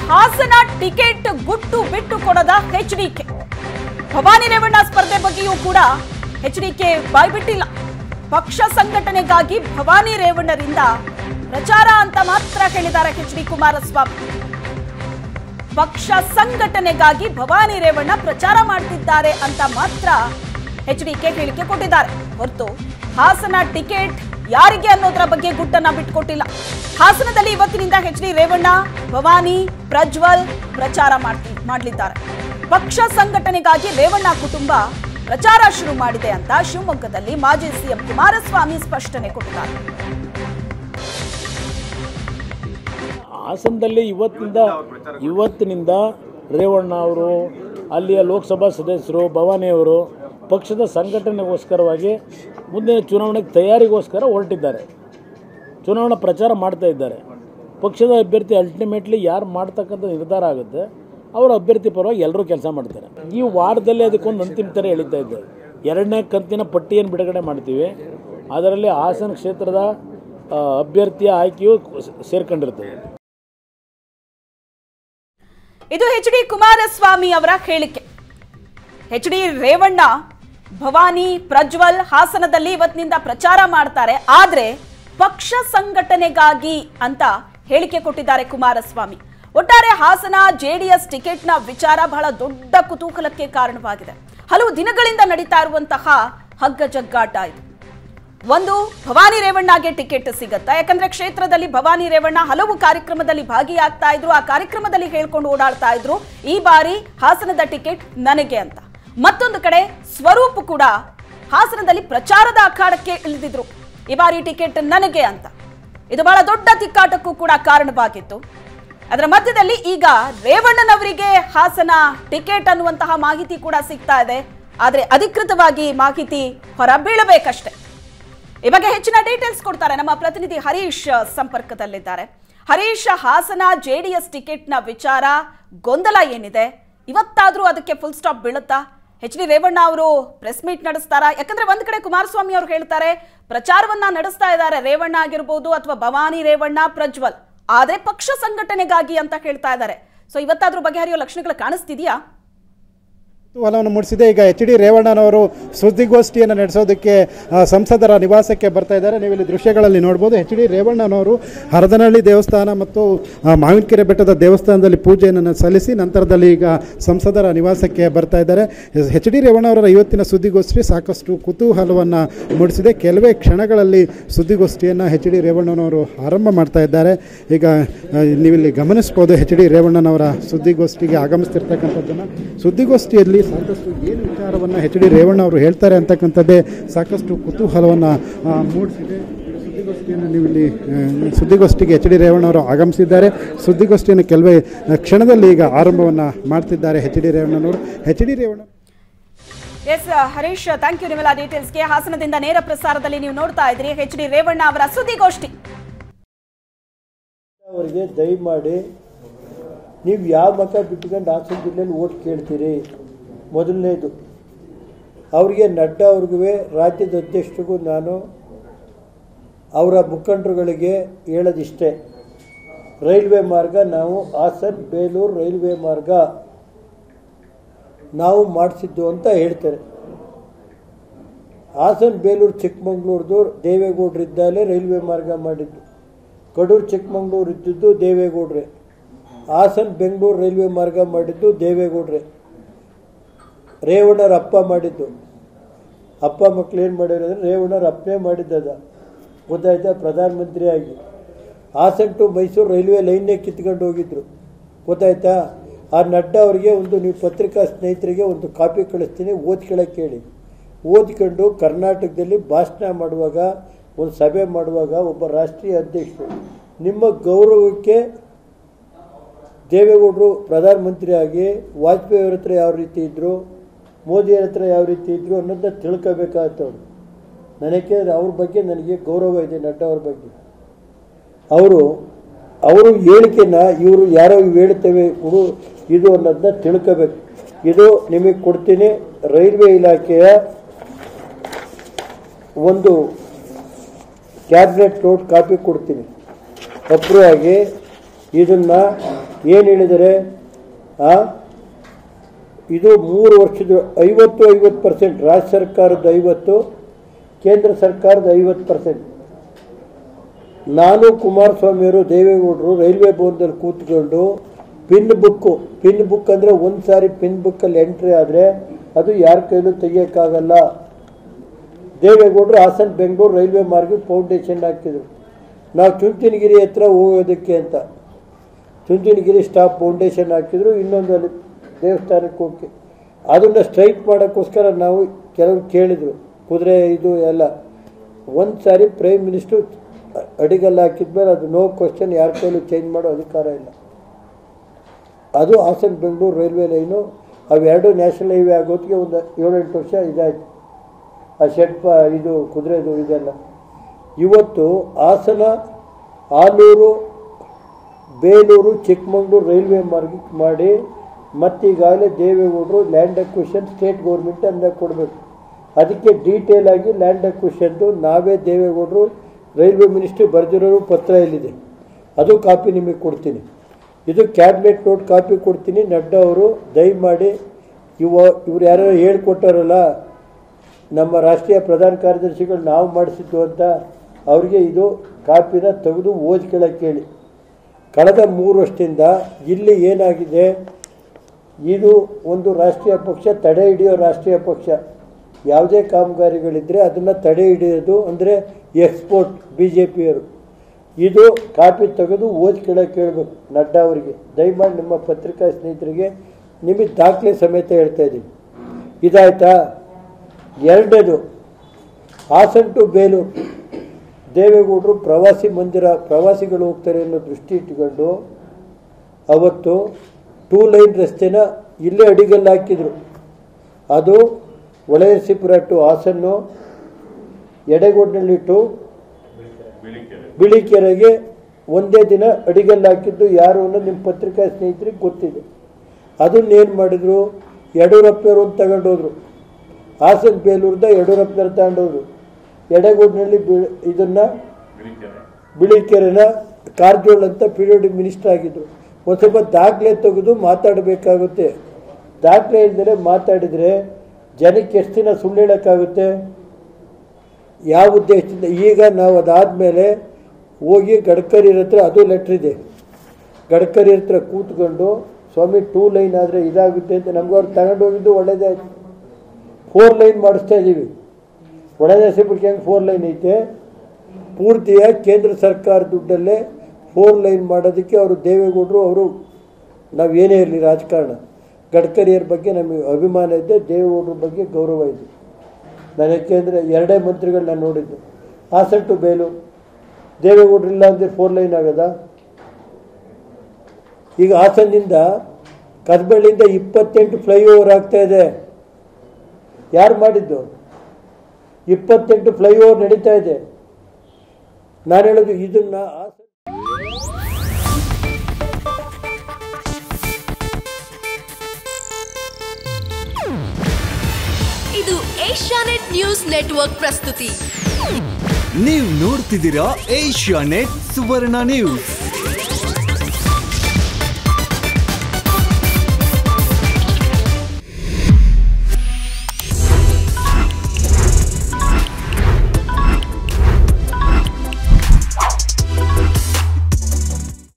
Hassan ticket ಗುಟ್ಟು ಬಿಟ್ಟು ಕೊಡದ ಎಚ್ಡಿಕೆ ಭವಾನಿ ರೇವಣ್ಣ ಸ್ಪರ್ಧೆ ಬಗ್ಗೆಯೂ ಕೂಡ ಎಚ್ಡಿಕೆ ಬಾಯ್ಬಿಟ್ಟಿಲ್ಲ ಪಕ್ಷ ಸಂಘಟನೆಗಾಗಿ ಭವಾನಿ ರೇವಣ್ಣರಿಂದ ಪ್ರಚಾರ ಅಂತ ಮಾತ್ರ ಹೇಳಿದ್ದಾರೆ ಎಚ್ ಡಿ ಕುಮಾರಸ್ವಾಮಿ ಪಕ್ಷ ಸಂಘಟನೆಗಾಗಿ ಭವಾನಿ ರೇವಣ್ಣ ಪ್ರಚಾರ ಮಾಡ್ತಿದ್ದಾರೆ ಅಂತ ಮಾತ್ರ ಎಚ್ಡಿಕೆ ಹೇಳಿಕೆ ಕೊಟ್ಟಿದ್ದಾರೆ ಹೊರತು ಹಾಸನ ಟಿಕೆಟ್ ಯಾರಿಗೆ ಅನ್ನೋದರ ಬಗ್ಗೆ ಗುಟ್ಟನ್ನ ಬಿಟ್ಕೊಟ್ಟಿಲ್ಲ ಹಾಸನದಲ್ಲಿ ಇವತ್ತಿನಿಂದ ಎಚ್ ಡಿ ರೇವಣ್ಣ ಭವಾನಿ ಪ್ರಜ್ವಲ್ ಪ್ರಚಾರ ಮಾಡ್ತಿ ಮಾಡಲಿದ್ದಾರೆ ಪಕ್ಷ ಸಂಘಟನೆಗಾಗಿ ರೇವಣ್ಣ ಕುಟುಂಬ ಪ್ರಚಾರ ಶುರು ಮಾಡಿದೆ ಅಂತ ಶಿವಮೊಗ್ಗದಲ್ಲಿ ಮಾಜಿ ಸಿಎಂ ಕುಮಾರಸ್ವಾಮಿ ಸ್ಪಷ್ಟನೆ ಕೊಟ್ಟಿದ್ದಾರೆ ಹಾಸನದಲ್ಲಿ ಇವತ್ತಿನಿಂದ ಇವತ್ತಿನಿಂದ ರೇವಣ್ಣ ಅವರು ಅಲ್ಲಿಯ ಲೋಕಸಭಾ ಸದಸ್ಯರು ಭವಾನಿಯವರು ಪಕ್ಷದ ಸಂಘಟನೆಗೋಸ್ಕರವಾಗಿ ಮುಂದಿನ ಚುನಾವಣೆಗೆ ತಯಾರಿಗೋಸ್ಕರ ಹೊರಟಿದ್ದಾರೆ ಚುನಾವಣಾ ಪ್ರಚಾರ ಮಾಡ್ತಾ ಇದ್ದಾರೆ ಪಕ್ಷದ ಅಭ್ಯರ್ಥಿ ಅಲ್ಟಿಮೇಟ್ಲಿ ಯಾರು ಮಾಡ್ತಕ್ಕಂಥ ನಿರ್ಧಾರ ಆಗುತ್ತೆ ಅವರ ಅಭ್ಯರ್ಥಿ ಪರವಾಗಿ ಎಲ್ಲರೂ ಕೆಲಸ ಮಾಡ್ತಾರೆ ಈ ವಾರದಲ್ಲಿ ಅದಕ್ಕೊಂದು ಅಂತಿಮ ಥರ ಎಳಿತಾ ಇದ್ದಾರೆ ಎರಡನೇ ಕಂತಿನ ಪಟ್ಟಿಯನ್ನು ಬಿಡುಗಡೆ ಮಾಡ್ತೀವಿ ಅದರಲ್ಲಿ ಹಾಸನ ಕ್ಷೇತ್ರದ ಆ, ಅಭ್ಯರ್ಥಿಯ ಆಯ್ಕೆಯು ಸೇರ್ಕೊಂಡಿರ್ತದೆ ಇದು ಎಚ್ ಡಿ ಕುಮಾರಸ್ವಾಮಿ ಅವರ ಹೇಳಿಕೆ ಎಚ್ ಡಿ ರೇವಣ್ಣ ಭವಾನಿ ಪ್ರಜ್ವಲ್ ಹಾಸನದಲ್ಲಿ ಇವತ್ತಿನಿಂದ ಪ್ರಚಾರ ಮಾಡ್ತಾರೆ ಆದ್ರೆ ಪಕ್ಷ ಸಂಘಟನೆಗಾಗಿ ಅಂತ ಹೇಳಿಕೆ ಕೊಟ್ಟಿದ್ದಾರೆ ಕುಮಾರಸ್ವಾಮಿ ಒಟ್ಟಾರೆ ಹಾಸನ ಜೆಡಿಎಸ್ ಟಿಕೆಟ್ನ ವಿಚಾರ ಬಹಳ ದೊಡ್ಡ ಕುತೂಹಲಕ್ಕೆ ಕಾರಣವಾಗಿದೆ ಹಲವು ದಿನಗಳಿಂದ ನಡೀತಾ ಇರುವಂತಹ ಹಗ್ಗ ಜಗ್ಗಾಟ ಇದು ಒಂದು ಭವಾನಿ ರೇವಣ್ಣಗೆ ಟಿಕೆಟ್ ಸಿಗತ್ತಾ ಯಾಕಂದ್ರೆ ಕ್ಷೇತ್ರದಲ್ಲಿ ಭವಾನಿ ರೇವಣ್ಣ ಹಲವು ಕಾರ್ಯಕ್ರಮದಲ್ಲಿ ಭಾಗಿಯಾಗ್ತಾ ಇದ್ರು ಆ ಕಾರ್ಯಕ್ರಮದಲ್ಲಿ ಹೇಳ್ಕೊಂಡು ಓಡಾಡ್ತಾ ಇದ್ರು ಈ ಬಾರಿ ಹಾಸನದ ಟಿಕೆಟ್ ನನಗೆ ಅಂತ ಮತ್ತೊಂದು ಕಡೆ ಸ್ವರೂಪ್ ಕೂಡ ಹಾಸನದಲ್ಲಿ ಪ್ರಚಾರದ ಅಖಾಡಕ್ಕೆ ಇಳಿದಿದ್ರು ಈ ಬಾರಿ ಟಿಕೆಟ್ ನನಗೆ ಅಂತ ಇದು ಬಹಳ ದೊಡ್ಡ ತಿಕ್ಕಾಟಕ್ಕೂ ಕೂಡ ಕಾರಣವಾಗಿತ್ತು ಅದರ ಮಧ್ಯದಲ್ಲಿ ಈಗ ರೇವಣ್ಣನವರಿಗೆ ಹಾಸನ ಟಿಕೆಟ್ ಅನ್ನುವಂತಹ ಮಾಹಿತಿ ಕೂಡ ಸಿಗ್ತಾ ಇದೆ ಆದ್ರೆ ಅಧಿಕೃತವಾಗಿ ಮಾಹಿತಿ ಹೊರ ಬೀಳಬೇಕಷ್ಟೇ ಈ ಬಗ್ಗೆ ಹೆಚ್ಚಿನ ಡೀಟೇಲ್ಸ್ ಕೊಡ್ತಾರೆ ನಮ್ಮ ಪ್ರತಿನಿಧಿ ಹರೀಶ್ ಸಂಪರ್ಕದಲ್ಲಿದ್ದಾರೆ ಹರೀಶ್ ಹಾಸನ ಜೆಡಿಎಸ್ ಟಿಕೆಟ್ನ ವಿಚಾರ ಗೊಂದಲ ಏನಿದೆ ಇವತ್ತಾದ್ರೂ ಅದಕ್ಕೆ ಫುಲ್ ಸ್ಟಾಪ್ ಬೀಳುತ್ತಾ ಎಚ್ ಡಿ ರೇವಣ್ಣ ಅವರು ಪ್ರೆಸ್ ಮೀಟ್ ನಡೆಸ್ತಾರಾ ಯಾಕಂದ್ರೆ ಒಂದ್ ಕಡೆ ಕುಮಾರಸ್ವಾಮಿ ಅವರು ಹೇಳ್ತಾರೆ ಪ್ರಚಾರವನ್ನ ನಡೆಸ್ತಾ ಇದ್ದಾರೆ ರೇವಣ್ಣ ಆಗಿರ್ಬೋದು ಅಥವಾ ಭವಾನಿ ರೇವಣ್ಣ ಪ್ರಜ್ವಲ್ ಆದ್ರೆ ಪಕ್ಷ ಸಂಘಟನೆಗಾಗಿ ಅಂತ ಹೇಳ್ತಾ ಇದ್ದಾರೆ ಸೊ ಇವತ್ತಾದ್ರೂ ಬಗೆಹರಿಯೋ ಲಕ್ಷಣಗಳು ಕಾಣಿಸ್ತಿದ್ಯಾ ಕುತೂಹಲವನ್ನು ಮೂಡಿಸಿದೆ ಈಗ ಎಚ್ ಡಿ ರೇವಣ್ಣನವರು ಸುದ್ದಿಗೋಷ್ಠಿಯನ್ನು ನಡೆಸೋದಕ್ಕೆ ಆ, ಸಂಸದರ ನಿವಾಸಕ್ಕೆ ಬರ್ತಾ ಇದ್ದಾರೆ ನೀವು ಇಲ್ಲಿ ದೃಶ್ಯಗಳಲ್ಲಿ ನೋಡ್ಬೋದು ಎಚ್ ಡಿ ರೇವಣ್ಣನವರು ಹರದನಹಳ್ಳಿ ದೇವಸ್ಥಾನ ಮತ್ತು ಆ, ಮಾವಿನಕೆರೆ ಬೆಟ್ಟದ ದೇವಸ್ಥಾನದಲ್ಲಿ ಪೂಜೆಯನ್ನು ಸಲ್ಲಿಸಿ ನಂತರದಲ್ಲಿ ಈಗ ಸಂಸದರ ನಿವಾಸಕ್ಕೆ ಬರ್ತಾ ಇದ್ದಾರೆ ಎಚ್ ಡಿ ರೇವಣ್ಣವರ ಇವತ್ತಿನ ಸುದ್ದಿಗೋಷ್ಠಿ ಸಾಕಷ್ಟು ಕುತೂಹಲವನ್ನು ಮೂಡಿಸಿದೆ ಕೆಲವೇ ಕ್ಷಣಗಳಲ್ಲಿ ಸುದ್ದಿಗೋಷ್ಠಿಯನ್ನು ಎಚ್ ಡಿ ರೇವಣ್ಣನವರು ಆರಂಭ ಮಾಡ್ತಾ ಇದ್ದಾರೆ ಈಗ ಆ, ನೀವಿಲ್ಲಿ ಗಮನಿಸ್ಬೋದು ಎಚ್ ಡಿ ರೇವಣ್ಣನವರ ಸುದ್ದಿಗೋಷ್ಠಿಗೆ ಆಗಮಿಸ್ತಿರ್ತಕ್ಕಂಥದ್ದನ್ನು ಸುದ್ದಿಗೋಷ್ಠಿಯಲ್ಲಿ ಸಾಕಷ್ಟು ಏನು ವಿಚಾರವನ್ನು ಎಚ್ ಡಿ ರೇವಣ್ಣ ಅವರು ಹೇಳ್ತಾರೆ ಅಂತಕ್ಕಂಥದ್ದೇ ಸಾಕಷ್ಟು ಕುತೂಹಲವನ್ನು ಆ, ಮೂಡಿಸಿದೆ ಸುದ್ದಿಗೋಷ್ಠಿಯನ್ನು ನೀವು ಇಲ್ಲಿ ಆ, ಸುದ್ದಿಗೋಷ್ಠಿಗೆ ಎಚ್ ಡಿ ರೇವಣ್ಣ ಅವರು ಆಗಮಿಸಿದ್ದಾರೆ ಸುದ್ದಿಗೋಷ್ಠಿಯನ್ನು ಕೆಲವೇ ಆ, ಕ್ಷಣದಲ್ಲಿ ಈಗ ಆರಂಭವನ್ನು ಮಾಡ್ತಿದ್ದಾರೆ ಎಚ್ ಡಿ ರೇವಣ್ಣನವರು H D Revanna S Harish thank you ನಿಮ್ಮೆಲ್ಲ ಡೀಟೇಲ್ಸ್ಗೆ ಹಾಸನದಿಂದ ನೇರ ಪ್ರಸಾರದಲ್ಲಿ ನೀವು ನೋಡ್ತಾ ಇದ್ರಿ ಎಚ್ ಡಿ ರೇವಣ್ಣ ಅವರ ಸುದ್ದಿಗೋಷ್ಠಿ ಅವರಿಗೆ ದಯಮಾಡಿ ನೀವು ಯಾವ ಮತ ಬಿಟ್ಕೊಂಡು ಹಾಸನ ಜಿಲ್ಲೆಯಲ್ಲಿ ಓಟ್ ಕೇಳ್ತೀರಿ ಮೊದಲನೇದು ಅವರಿಗೆ ನಡ್ಡಾ ಅವ್ರಿಗೂ ರಾಜ್ಯದ ಅಧ್ಯಕ್ಷರಿಗೂ ನಾನು ಅವರ ಮುಖಂಡರುಗಳಿಗೆ ಹೇಳೋದಿಷ್ಟೇ ರೈಲ್ವೆ ಮಾರ್ಗ ನಾವು ಹಾಸನ್ ಬೇಲೂರು ರೈಲ್ವೆ ಮಾರ್ಗ ನಾವು ಮಾಡಿಸಿದ್ದು ಅಂತ ಹೇಳ್ತಾರೆ ಹಾಸನ್ ಬೇಲೂರು ಚಿಕ್ಕಮಂಗ್ಳೂರ್ದು ದೇವೇಗೌಡರಿದ್ದಾಗಲೇ ರೈಲ್ವೆ ಮಾರ್ಗ ಮಾಡಿದ್ದು ಕಡೂರು ಚಿಕ್ಕಮಂಗ್ಳೂರು ಇದ್ದಿದ್ದು ದೇವೇಗೌಡ್ರೆ ಹಾಸನ್ ಬೆಂಗಳೂರು ರೈಲ್ವೆ ಮಾರ್ಗ ಮಾಡಿದ್ದು ದೇವೇಗೌಡ್ರೆ ರೇವಣ್ಣರ ಅಪ್ಪ ಮಾಡಿದ್ದು ಅಪ್ಪ ಮಕ್ಳು ಏನು ಮಾಡ್ಯಾರ ಅಂದರೆ ರೇವಣ್ಣರ ಅಪ್ಪನೇ ಮಾಡಿದ್ದದ ಗೊತ್ತಾಯ್ತಾ ಪ್ರಧಾನಮಂತ್ರಿ ಆಗಿ ಹಾಸನ್ ಟು ಮೈಸೂರು ರೈಲ್ವೆ ಲೈನ್ನೇ ಕಿತ್ಕೊಂಡು ಹೋಗಿದ್ರು ಗೊತ್ತಾಯ್ತಾ ಆ ನಡ್ಡಾ ಅವರಿಗೆ ಒಂದು ನೀವು ಪತ್ರಿಕಾ ಸ್ನೇಹಿತರಿಗೆ ಒಂದು ಕಾಪಿ ಕಳಿಸ್ತೀನಿ ಓದ್ಕೊಳ್ಳೋಕೆ ಹೇಳಿ ಓದ್ಕೊಂಡು ಕರ್ನಾಟಕದಲ್ಲಿ ಭಾಷಣ ಮಾಡುವಾಗ ಒಂದು ಸಭೆ ಮಾಡುವಾಗ ಒಬ್ಬ ರಾಷ್ಟ್ರೀಯ ಅಧ್ಯಕ್ಷರು ನಿಮ್ಮ ಗೌರವಕ್ಕೆ ದೇವೇಗೌಡರು ಪ್ರಧಾನಮಂತ್ರಿ ಆಗಿ ವಾಜಪೇಯಿ ಅವ್ರ ಹತ್ರ ಯಾವ ರೀತಿ ಇದ್ದರು ಮೋದಿಯವ್ರ ಹತ್ರ ಯಾವ ರೀತಿ ಇದ್ದರು ಅನ್ನೋದನ್ನ ತಿಳ್ಕೋಬೇಕಾಗ್ತವ್ರು ನನಗೆ ಅವ್ರ ಬಗ್ಗೆ ನನಗೆ ಗೌರವ ಇದೆ ನಡ್ಡಾ ಅವ್ರ ಬಗ್ಗೆ ಅವರು ಅವರು ಹೇಳಿಕೆನ ಇವರು ಯಾರೋ ಇವು ಹೇಳ್ತೇವೆ ಇವರು ಇದು ಅನ್ನೋದನ್ನ ತಿಳ್ಕೋಬೇಕು ಇದು ನಿಮಗೆ ಕೊಡ್ತೀನಿ ರೈಲ್ವೆ ಇಲಾಖೆಯ ಒಂದು ಕ್ಯಾಬಿನೆಟ್ ನೋಟ್ ಕಾಪಿ ಕೊಡ್ತೀನಿ ಅಪ್ರೂವ್ ಆಗಿ ಇದನ್ನು ಏನು ಹೇಳಿದರೆ ಆ ಇದು ಮೂರು ವರ್ಷದ ಐವತ್ತು ಐವತ್ತು ಪರ್ಸೆಂಟ್ ರಾಜ್ಯ ಸರ್ಕಾರದ ಐವತ್ತು ಕೇಂದ್ರ ಸರ್ಕಾರದ ಐವತ್ತು ಪರ್ಸೆಂಟ್ ನಾನು ಕುಮಾರಸ್ವಾಮಿಯವರು ದೇವೇಗೌಡರು ರೈಲ್ವೆ ಭವನದಲ್ಲಿ ಕೂತ್ಕೊಂಡು ಪಿನ್ ಬುಕ್ಕು ಪಿನ್ ಬುಕ್ ಅಂದರೆ ಒಂದು ಸಾರಿ ಪಿನ್ ಬುಕ್ಕಲ್ಲಿ ಎಂಟ್ರಿ ಆದರೆ ಅದು ಯಾರ ಕೈಲೂ ತೆಗಿಯೋಕ್ಕಾಗಲ್ಲ ದೇವೇಗೌಡರು ಹಾಸನ ಬೆಂಗಳೂರು ರೈಲ್ವೆ ಮಾರ್ಗ ಫೌಂಡೇಶನ್ ಹಾಕಿದ್ರು ನಾವು ಚುಂಚನಗಿರಿ ಹತ್ರ ಹೋಗೋದಕ್ಕೆ ಅಂತ ಚುಂಚನಗಿರಿ ಸ್ಟಾಪ್ ಫೌಂಡೇಶನ್ ಹಾಕಿದ್ರು ಇನ್ನೊಂದು ಅಲ್ಲಿ ದೇವಸ್ಥಾನಕ್ಕೆ ಹೋಗಿ ಅದನ್ನು ಸ್ಟ್ರೈಟ್ ಮಾಡೋಕ್ಕೋಸ್ಕರ ನಾವು ಕೆಲವರು ಕೇಳಿದರು ಕುದುರೆ ಇದು ಎಲ್ಲ ಒಂದು ಸಾರಿ ಪ್ರೈಮ್ ಮಿನಿಸ್ಟ್ರು ಅಡಿಗಲ್ಲಿ ಹಾಕಿದ್ಮೇಲೆ ಅದು ನೋ ಕ್ವಶನ್ ಯಾರ ಕೈಲೂ ಚೇಂಜ್ ಮಾಡೋ ಅಧಿಕಾರ ಇಲ್ಲ ಅದು ಹಾಸನ ಬೆಂಗಳೂರು ರೈಲ್ವೆ ಲೈನು ಅವೆರಡು ನ್ಯಾಷನಲ್ ಹೈವೇ ಆಗೋತ್ತಿಗೆ ಒಂದು ಏಳೆಂಟು ವರ್ಷ ಇದಾಯಿತು ಆ ಶೆಡ್ ಪ ಇದು ಕುದುರೆದು ಇದೆಲ್ಲ ಇವತ್ತು ಹಾಸನ ಆಲೂರು ಬೇಲೂರು ಚಿಕ್ಕಮಗಳೂರು ರೈಲ್ವೆ ಮಾರ್ಗಕ್ಕೆ ಮಾಡಿ ಮತ್ತೀಗಾಗಲೇ ದೇವೇಗೌಡರು ಲ್ಯಾಂಡ್ ಅಕ್ವಿಷನ್ ಸ್ಟೇಟ್ ಗೌರ್ಮೆಂಟ್ ಅಂದಾಗ ಕೊಡಬೇಕು ಅದಕ್ಕೆ ಡೀಟೇಲ್ ಆಗಿ ಲ್ಯಾಂಡ್ ಅಕ್ವಿಷನ್ದು ನಾವೇ ದೇವೇಗೌಡರು ರೈಲ್ವೆ ಮಿನಿಸ್ಟ್ರಿ ಬರೆದಿರೋರು ಪತ್ರ ಇಲ್ಲಿದೆ ಅದು ಕಾಪಿ ನಿಮಗೆ ಕೊಡ್ತೀನಿ ಇದು ಕ್ಯಾಬಿನೆಟ್ ನೋಟ್ ಕಾಪಿ ಕೊಡ್ತೀನಿ ನಡ್ಡಾ ಅವರು ದಯಮಾಡಿ ಇವ ಇವ್ರು ಯಾರು ಹೇಳ್ಕೊಟ್ಟಾರಲ್ಲ ನಮ್ಮ ರಾಷ್ಟ್ರೀಯ ಪ್ರಧಾನ ಕಾರ್ಯದರ್ಶಿಗಳು ನಾವು ಮಾಡಿಸಿದ್ದು ಅಂತ ಅವ್ರಿಗೆ ಇದು ಕಾಪಿನ ತೆಗೆದು ಓದ್ಕೊಳ್ಳೋಕೆ ಹೇಳಿ ಕಳೆದ ಮೂರು ವರ್ಷದಿಂದ ಇಲ್ಲಿ ಏನಾಗಿದೆ ಇದು ಒಂದು ರಾಷ್ಟ್ರೀಯ ಪಕ್ಷ ತಡೆ ಹಿಡಿಯೋ ರಾಷ್ಟ್ರೀಯ ಪಕ್ಷ ಯಾವುದೇ ಕಾಮಗಾರಿಗಳಿದ್ದರೆ ಅದನ್ನು ತಡೆ ಹಿಡಿಯೋದು ಅಂದರೆ ಎಕ್ಸ್ಪೋರ್ಟ್ ಬಿ ಜೆ ಪಿಯವರು ಇದು ಕಾಪಿ ತೆಗೆದು ಓದ್ಕೊಳ್ಳೋಕೆ ಹೇಳ್ಬೇಕು ನಡ್ಡಾ ಅವರಿಗೆ ದಯಮಾಡಿ ನಿಮ್ಮ ಪತ್ರಿಕಾ ಸ್ನೇಹಿತರಿಗೆ ನಿಮಗೆ ದಾಖಲೆ ಸಮೇತ ಹೇಳ್ತಾ ಇದ್ದೀನಿ ಇದಾಯ್ತಾ ಎರಡನೇದು ಹಾಸನ್ ಟು ಬೇಲೂರು ದೇವೇಗೌಡರು ಪ್ರವಾಸಿ ಮಂದಿರ ಪ್ರವಾಸಿಗಳು ಹೋಗ್ತಾರೆ ಅನ್ನೋ ದೃಷ್ಟಿ ಇಟ್ಕೊಂಡು ಅವತ್ತು ಟೂ ಲೈನ್ ರಸ್ತೆನ ಇಲ್ಲೇ ಅಡಿಗಲ್ಲಿ ಹಾಕಿದರು ಅದು ಒಳಯಸಿಪುರ ಟು ಹಾಸನ್ನು ಎಡೆಗೋಡ್ನಳ್ಳಿ ಟು ಬಿಳಿಕೆರೆಗೆ ಒಂದೇ ದಿನ ಅಡಿಗಲ್ಲಿ ಹಾಕಿದ್ದು ಯಾರು ಅನ್ನೋದು ನಿಮ್ಮ ಪತ್ರಿಕಾ ಸ್ನೇಹಿತರಿಗೆ ಗೊತ್ತಿದೆ ಅದನ್ನೇನು ಮಾಡಿದ್ರು ಯಡಿಯೂರಪ್ಪನವರು ಅಂತ ತಗೊಂಡೋದ್ರು ಹಾಸನ ಬೇಲೂರ್ದ ಯಡಿಯೂರಪ್ಪನವ್ರು ತಗೊಂಡೋದ್ರು ಎಡೆಗೋಡ್ನಲ್ಲಿ ಬಿ ಇದನ್ನು ಬಿಳಿಕೆರೆನ ಕಾರಜೋಳ ಅಂತ ಪಿ ಡಿ ಮಿನಿಸ್ಟರ್ ಆಗಿದ್ರು ಒಂದು ಸ್ವಲ್ಪ ದಾಖಲೆ ತೆಗೆದು ಮಾತಾಡಬೇಕಾಗುತ್ತೆ ದಾಖಲೆ ಇಲ್ದರೆ ಮಾತಾಡಿದರೆ ಜನಕ್ಕೆ ಎಷ್ಟು ದಿನ ಸುಳ್ಳು ಹೇಳೋಕ್ಕಾಗುತ್ತೆ ಯಾವ ಉದ್ದೇಶದಿಂದ ಈಗ ನಾವು ಅದಾದಮೇಲೆ ಹೋಗಿ ಗಡ್ಕರಿ ಹತ್ರ ಅದು ಲೆಟ್ರ್ ಇದೆ ಗಡ್ಕರಿ ಹತ್ರ ಕೂತ್ಕೊಂಡು ಸ್ವಾಮಿ ಟೂ ಲೈನ್ ಆದರೆ ಇದಾಗುತ್ತೆ ಅಂತ ನಮ್ಗೆ ಅವ್ರು ತಗೊಂಡು ಹೋಗಿದ್ದು ಒಳ್ಳೇದೇ ಆಯ್ತು ಫೋರ್ ಲೈನ್ ಮಾಡಿಸ್ತಾ ಇದ್ದೀವಿ ಒಳದೇಶಪುರಕ್ಕೆ ಹೆಂಗೆ ಫೋರ್ ಲೈನ್ ಐತೆ ಪೂರ್ತಿಯಾಗಿ ಕೇಂದ್ರ ಸರ್ಕಾರ ದುಡ್ಡಲ್ಲೇ ಫೋರ್ ಲೈನ್ ಮಾಡೋದಕ್ಕೆ ಅವರು ದೇವೇಗೌಡರು ಅವರು ನಾವು ಏನೇ ಇರಲಿ ರಾಜಕಾರಣ ಗಡ್ಕರಿಯರ ಬಗ್ಗೆ ನಮಗೆ ಅಭಿಮಾನ ಇದೆ ದೇವೇಗೌಡರ ಬಗ್ಗೆ ಗೌರವ ಇದೆ ನಾನು ಯಾಕೆಂದರೆ ಎರಡೇ ಮಂತ್ರಿಗಳು ನಾನು ನೋಡಿದ್ದು ಹಾಸನ್ ಟು ಬೇಲೂರು ದೇವೇಗೌಡರು ಇಲ್ಲ ಅಂದರೆ ಫೋರ್ ಲೈನ್ ಆಗೋದಾ ಈಗ ಹಾಸನದಿಂದ ಕದ್ಬಳ್ಳಿಯಿಂದ ಇಪ್ಪತ್ತೆಂಟು ಫ್ಲೈಓವರ್ ಆಗ್ತಾ ಇದೆ ಯಾರು ಮಾಡಿದ್ದು ಇಪ್ಪತ್ತೆಂಟು ಫ್ಲೈಓವರ್ ನಡೀತಾ ಇದೆ ನಾನು ಹೇಳೋದು ಇದನ್ನ ಹಾಸನ ಇದು ಏಷ್ಯಾನೆಟ್ ನ್ಯೂಸ್ ನೆಟ್ವರ್ಕ್ ಪ್ರಸ್ತುತಿ ನೀವು ನೋಡ್ತಿದ್ದೀರಾ ಏಷ್ಯಾ ನೆಟ್ ಸುವರ್ಣ ನ್ಯೂಸ್